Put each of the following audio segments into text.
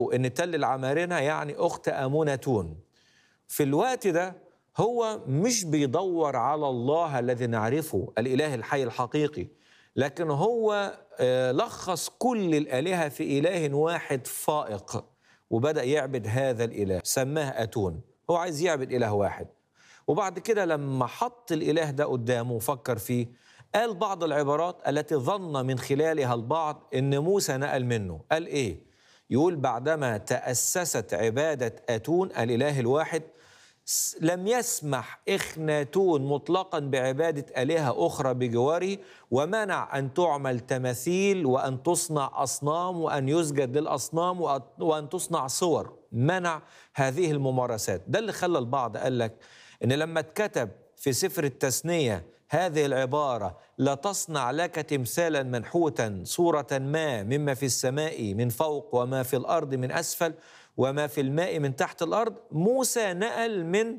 وإن تل العمارنة يعني أخت أمونتون في الوقت ده هو مش بيدور على الله الذي نعرفه الإله الحي الحقيقي لكن هو آه، لخص كل الآلهة في إله واحد فائق وبدأ يعبد هذا الإله سماه أتون هو عايز يعبد إله واحد وبعد كده لما حط الإله ده قدامه وفكر فيه قال بعض العبارات التي ظن من خلالها البعض إن موسى نقل منه قال إيه؟ يقول بعدما تأسست عبادة أتون الإله الواحد س- لم يسمح إخناتون مطلقا بعبادة آلهة أخرى بجواره ومنع أن تعمل تماثيل وأن تصنع أصنام وأن يسجد للأصنام وأ- وأن تصنع صور منع هذه الممارسات ده اللي خلى البعض قال لك إن لما اتكتب في سفر التثنية هذه العبارة لا تصنع لك تمثالا منحوتا صورة ما مما في السماء من فوق وما في الأرض من أسفل وما في الماء من تحت الأرض موسى نقل من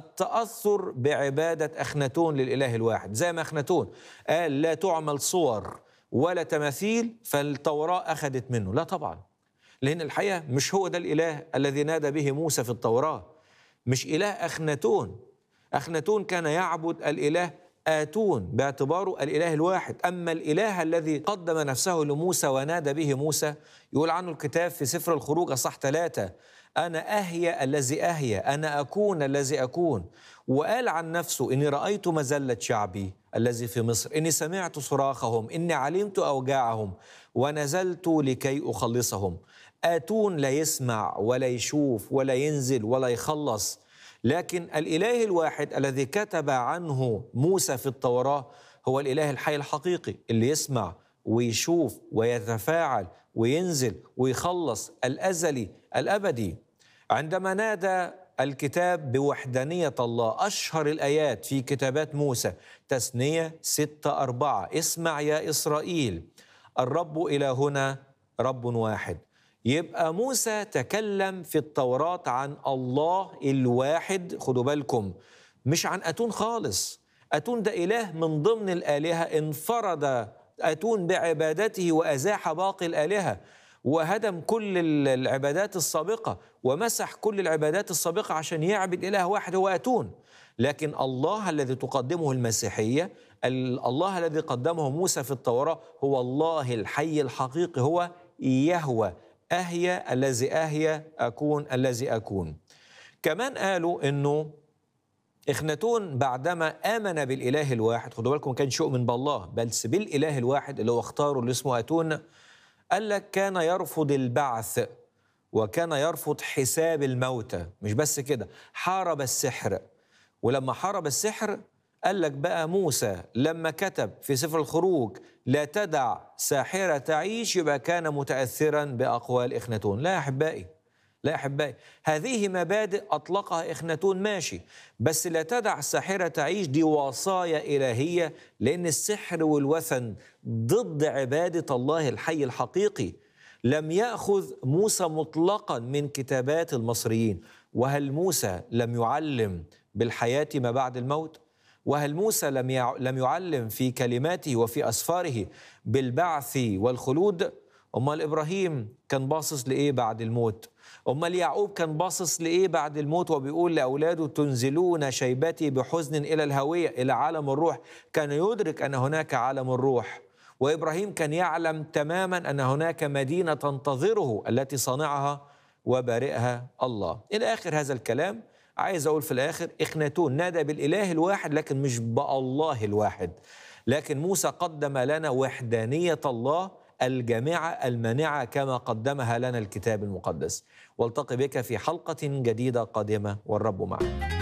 التأثر بعبادة أخناتون للإله الواحد زي ما أخناتون قال لا تعمل صور ولا تماثيل فالتوراة أخذت منه لا طبعا لأن الحقيقة مش هو ده الإله الذي نادى به موسى في التوراة مش إله أخناتون أخناتون كان يعبد الإله آتون باعتباره الإله الواحد أما الإله الذي قدم نفسه لموسى ونادى به موسى يقول عنه الكتاب في سفر الخروج أصح ثلاثة أنا أهيا الذي أهيا أنا أكون الذي أكون وقال عن نفسه إني رأيت مزلة شعبي الذي في مصر إني سمعت صراخهم إني علمت أوجاعهم ونزلت لكي أخلصهم آتون لا يسمع ولا يشوف ولا ينزل ولا يخلص لكن الاله الواحد الذي كتب عنه موسى في التوراه هو الاله الحي الحقيقي اللي يسمع ويشوف ويتفاعل وينزل ويخلص الازلي الابدي عندما نادى الكتاب بوحدانيه الله اشهر الايات في كتابات موسى تثنيه ستة أربعة اسمع يا اسرائيل الرب الهنا رب واحد يبقى موسى تكلم في التوراة عن الله الواحد خدوا بالكم مش عن أتون خالص أتون ده إله من ضمن الآلهة انفرد أتون بعبادته وأزاح باقي الآلهة وهدم كل ال- العبادات السابقة ومسح كل العبادات السابقة عشان يعبد إله واحد هو أتون لكن الله الذي تقدمه المسيحية ال- الله الذي قدمه موسى في التوراة هو الله الحي الحقيقي هو يهوى أهيا الذي أهيا أكون الذي أكون كمان قالوا أنه إخناتون بعدما آمن بالإله الواحد خدوا بالكم ما كانش يؤمن بالله بل بالإله الواحد اللي هو اختاره اللي اسمه أتون قال لك كان يرفض البعث وكان يرفض حساب الموتى مش بس كده حارب السحر ولما حارب السحر قال لك بقى موسى لما كتب في سفر الخروج لا تدع ساحرة تعيش يبقى كان متأثرا بأقوال إخناتون لا يا أحبائي لا يا أحبائي هذه مبادئ أطلقها إخناتون ماشي بس لا تدع الساحرة تعيش دي وصايا إلهية لأن السحر والوثن ضد عبادة الله الحي الحقيقي لم يأخذ موسى مطلقا من كتابات المصريين وهل موسى لم يعلم بالحياة ما بعد الموت؟ وهل موسى لم يع- لم يعلم في كلماته وفي أسفاره بالبعث والخلود؟ أمال إبراهيم كان باصص لإيه بعد الموت؟ أمال يعقوب كان باصص لإيه بعد الموت وبيقول لأولاده تنزلون شيبتي بحزن إلى الهوية إلى عالم الروح كان يدرك أن هناك عالم الروح وإبراهيم كان يعلم تماما أن هناك مدينة تنتظره التي صنعها وبارئها الله إلى آخر هذا الكلام عايز أقول في الآخر إخناتون نادى بالإله الواحد لكن مش بالله الواحد لكن موسى قدم لنا وحدانية الله الجامعة المانعة كما قدمها لنا الكتاب المقدس والتقي بك في حلقة جديدة قادمة والرب معك